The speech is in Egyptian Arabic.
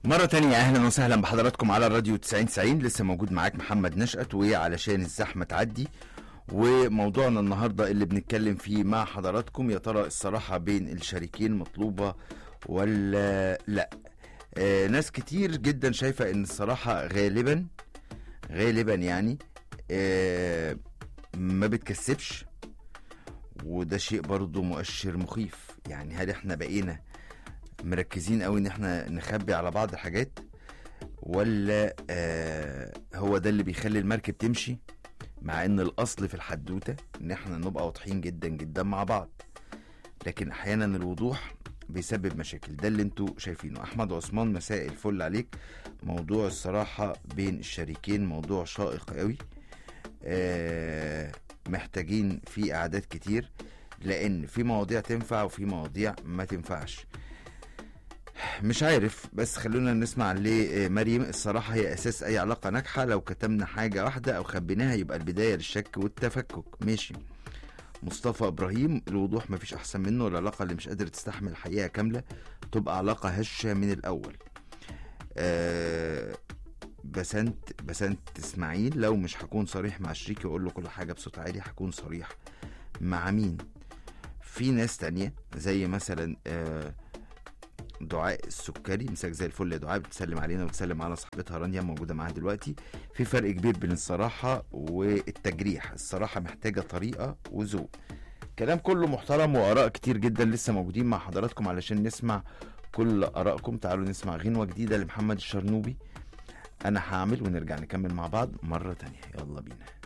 مرة تانية أهلا وسهلا بحضراتكم على الراديو 9090 لسه موجود معاك محمد نشأت وعلشان الزحمة تعدي وموضوعنا النهاردة اللي بنتكلم فيه مع حضراتكم يا ترى الصراحة بين الشريكين مطلوبة ولا لا آه ناس كتير جدا شايفة ان الصراحة غالبا غالبا يعني آه ما بتكسبش وده شيء برضو مؤشر مخيف يعني هل احنا بقينا مركزين قوي ان احنا نخبي على بعض الحاجات ولا آه هو ده اللي بيخلي المركب تمشي مع ان الاصل في الحدوته ان احنا نبقى واضحين جدا جدا مع بعض لكن احيانا الوضوح بيسبب مشاكل ده اللي انتوا شايفينه احمد عثمان مساء الفل عليك موضوع الصراحه بين الشريكين موضوع شائق قوي آه محتاجين فيه قعدات كتير لان في مواضيع تنفع وفي مواضيع ما تنفعش مش عارف بس خلونا نسمع لمريم الصراحة هي أساس أي علاقة ناجحة لو كتمنا حاجة واحدة أو خبيناها يبقى البداية للشك والتفكك ماشي مصطفى إبراهيم الوضوح مفيش أحسن منه العلاقة اللي مش قادرة تستحمل حقيقة كاملة تبقى علاقة هشة من الأول آه بسنت بسنت إسماعيل لو مش هكون صريح مع شريكي وأقول له كل حاجة بصوت عالي هكون صريح مع مين في ناس تانية زي مثلا آه دعاء السكري مساك زي الفل يا دعاء بتسلم علينا وتسلم على صاحبتها رانيا موجوده معاها دلوقتي في فرق كبير بين الصراحه والتجريح الصراحه محتاجه طريقه وذوق كلام كله محترم واراء كتير جدا لسه موجودين مع حضراتكم علشان نسمع كل ارائكم تعالوا نسمع غنوه جديده لمحمد الشرنوبي انا هعمل ونرجع نكمل مع بعض مره تانية يلا بينا